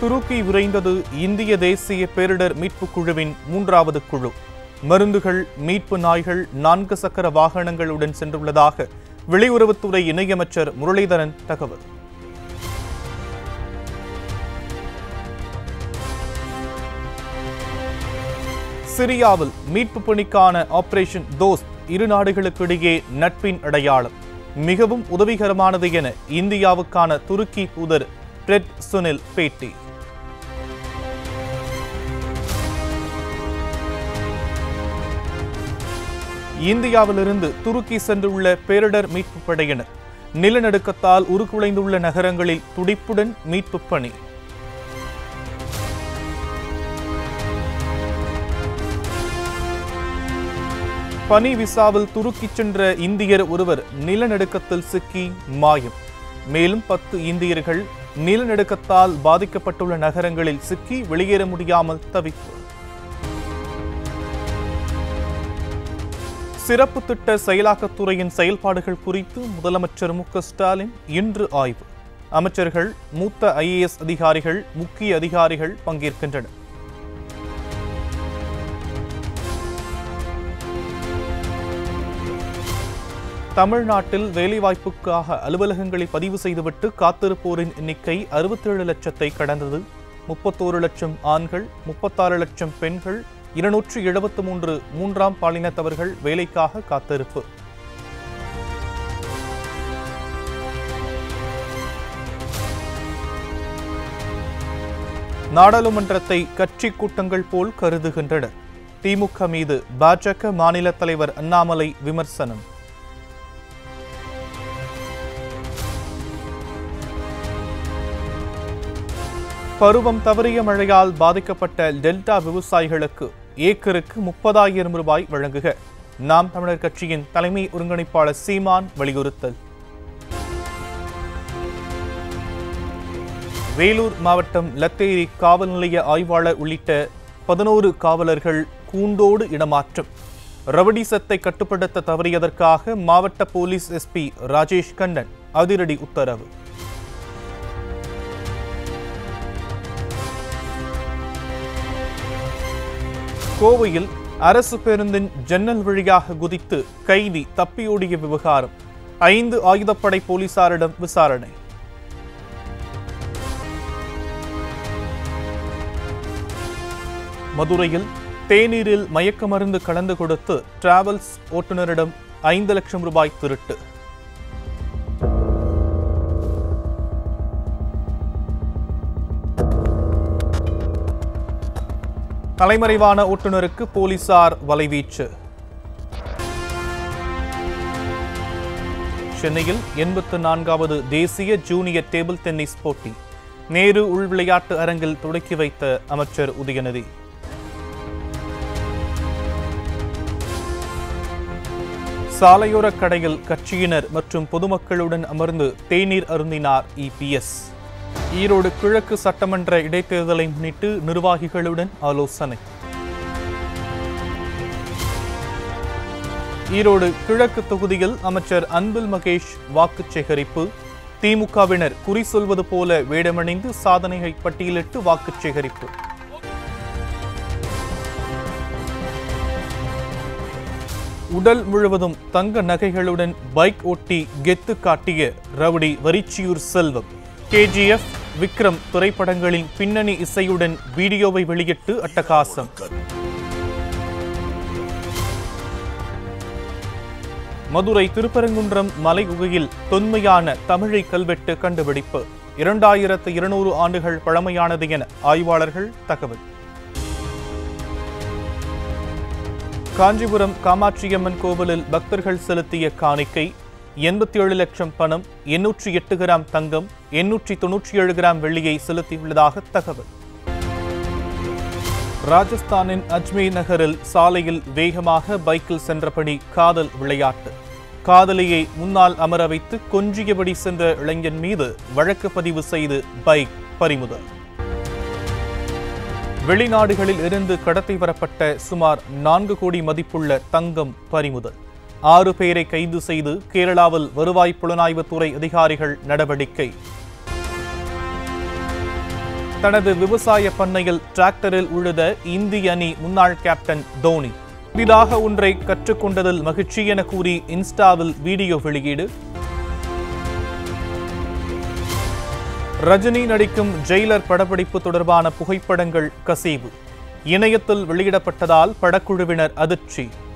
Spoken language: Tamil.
துருக்கி விரைந்தது இந்திய தேசிய பேரிடர் மீட்புக் குழுவின் மூன்றாவது குழு மருந்துகள் மீட்பு நாய்கள் நான்கு சக்கர வாகனங்களுடன் சென்றுள்ளதாக வெளியுறவுத்துறை இணையமைச்சர் முரளிதரன் தகவல் சிரியாவில் மீட்பு பணிக்கான ஆபரேஷன் தோஸ்த் இரு நாடுகளுக்கு இடையே நட்பின் அடையாளம் மிகவும் உதவிகரமானது என இந்தியாவுக்கான துருக்கி தூதர் பிரெட் சுனில் பேட்டி இந்தியாவிலிருந்து துருக்கி சென்றுள்ள பேரிடர் மீட்பு படையினர் நிலநடுக்கத்தால் உருக்குலைந்துள்ள நகரங்களில் துடிப்புடன் மீட்பு பணி பனி விசாவில் துருக்கி சென்ற இந்தியர் ஒருவர் நிலநடுக்கத்தில் சிக்கி மாயம் மேலும் பத்து இந்தியர்கள் நிலநடுக்கத்தால் பாதிக்கப்பட்டுள்ள நகரங்களில் சிக்கி வெளியேற முடியாமல் தவிப்பு சிறப்பு திட்ட செயலாக்கத்துறையின் செயல்பாடுகள் குறித்து முதலமைச்சர் மு க ஸ்டாலின் இன்று ஆய்வு அமைச்சர்கள் மூத்த ஐஏஎஸ் அதிகாரிகள் முக்கிய அதிகாரிகள் பங்கேற்கின்றனர் தமிழ்நாட்டில் வேலைவாய்ப்புக்காக அலுவலகங்களை பதிவு செய்துவிட்டு காத்திருப்போரின் எண்ணிக்கை அறுபத்தேழு லட்சத்தை கடந்தது முப்பத்தோரு லட்சம் ஆண்கள் முப்பத்தாறு லட்சம் பெண்கள் இருநூற்று எழுபத்து மூன்று மூன்றாம் பாலினத்தவர்கள் வேலைக்காக காத்திருப்பு நாடாளுமன்றத்தை கட்சி கூட்டங்கள் போல் கருதுகின்றன திமுக மீது பாஜக மாநில தலைவர் அண்ணாமலை விமர்சனம் பருவம் தவறிய மழையால் பாதிக்கப்பட்ட டெல்டா விவசாயிகளுக்கு ஏக்கருக்கு முப்பதாயிரம் ரூபாய் வழங்குக நாம் தமிழர் கட்சியின் தலைமை ஒருங்கிணைப்பாளர் சீமான் வலியுறுத்தல் வேலூர் மாவட்டம் லத்தேரி காவல் நிலைய ஆய்வாளர் உள்ளிட்ட பதினோரு காவலர்கள் கூண்டோடு இடமாற்றம் ரவடிசத்தை கட்டுப்படுத்த தவறியதற்காக மாவட்ட போலீஸ் எஸ்பி ராஜேஷ் கண்ணன் அதிரடி உத்தரவு கோவையில் அரசு பேருந்தின் ஜன்னல் வழியாக குதித்து கைதி தப்பியோடிய விவகாரம் ஐந்து ஆயுதப்படை போலீசாரிடம் விசாரணை மதுரையில் தேநீரில் மயக்க மருந்து கலந்து கொடுத்து டிராவல்ஸ் ஓட்டுநரிடம் ஐந்து லட்சம் ரூபாய் திருட்டு தலைமறைவான ஓட்டுநருக்கு போலீசார் வலைவீச்சு சென்னையில் எண்பத்து நான்காவது தேசிய ஜூனியர் டேபிள் டென்னிஸ் போட்டி நேரு உள் விளையாட்டு அரங்கில் தொடக்கி வைத்த அமைச்சர் உதயநிதி சாலையோர கடையில் கட்சியினர் மற்றும் பொதுமக்களுடன் அமர்ந்து தேநீர் அருந்தினார் இபிஎஸ் ஈரோடு கிழக்கு சட்டமன்ற இடைத்தேர்தலை முன்னிட்டு நிர்வாகிகளுடன் ஆலோசனை ஈரோடு கிழக்கு தொகுதியில் அமைச்சர் அன்பில் மகேஷ் வாக்கு சேகரிப்பு திமுகவினர் குறி சொல்வது போல வேடமணிந்து சாதனையை பட்டியலிட்டு வாக்கு சேகரிப்பு உடல் முழுவதும் தங்க நகைகளுடன் பைக் ஓட்டி கெத்து காட்டிய ரவுடி வரிச்சியூர் செல்வம் கேஜிஎஃப் விக்ரம் திரைப்படங்களின் பின்னணி இசையுடன் வீடியோவை வெளியிட்டு அட்டகாசம் மதுரை திருப்பரங்குன்றம் மலை குகையில் தொன்மையான தமிழை கல்வெட்டு கண்டுபிடிப்பு இரண்டாயிரத்து இருநூறு ஆண்டுகள் பழமையானது என ஆய்வாளர்கள் தகவல் காஞ்சிபுரம் காமாட்சியம்மன் கோவிலில் பக்தர்கள் செலுத்திய காணிக்கை எண்பத்தி ஏழு லட்சம் பணம் எண்ணூற்றி எட்டு கிராம் தங்கம் எண்ணூற்றி தொன்னூற்றி ஏழு கிராம் வெள்ளியை செலுத்தியுள்ளதாக தகவல் ராஜஸ்தானின் அஜ்மீர் நகரில் சாலையில் வேகமாக பைக்கில் சென்றபடி காதல் விளையாட்டு காதலியை முன்னால் அமர வைத்து கொஞ்சியபடி சென்ற இளைஞன் மீது வழக்கு பதிவு செய்து பைக் பறிமுதல் வெளிநாடுகளில் இருந்து கடத்தி வரப்பட்ட சுமார் நான்கு கோடி மதிப்புள்ள தங்கம் பறிமுதல் ஆறு பேரை கைது செய்து கேரளாவில் வருவாய் புலனாய்வுத்துறை அதிகாரிகள் நடவடிக்கை தனது விவசாய பண்ணையில் டிராக்டரில் உழுத இந்திய அணி முன்னாள் கேப்டன் தோனி புதிதாக ஒன்றை கற்றுக்கொண்டதில் மகிழ்ச்சி என கூறி இன்ஸ்டாவில் வீடியோ வெளியீடு ரஜினி நடிக்கும் ஜெயிலர் படப்பிடிப்பு தொடர்பான புகைப்படங்கள் கசிவு இணையத்தில் வெளியிடப்பட்டதால் படக்குழுவினர் அதிர்ச்சி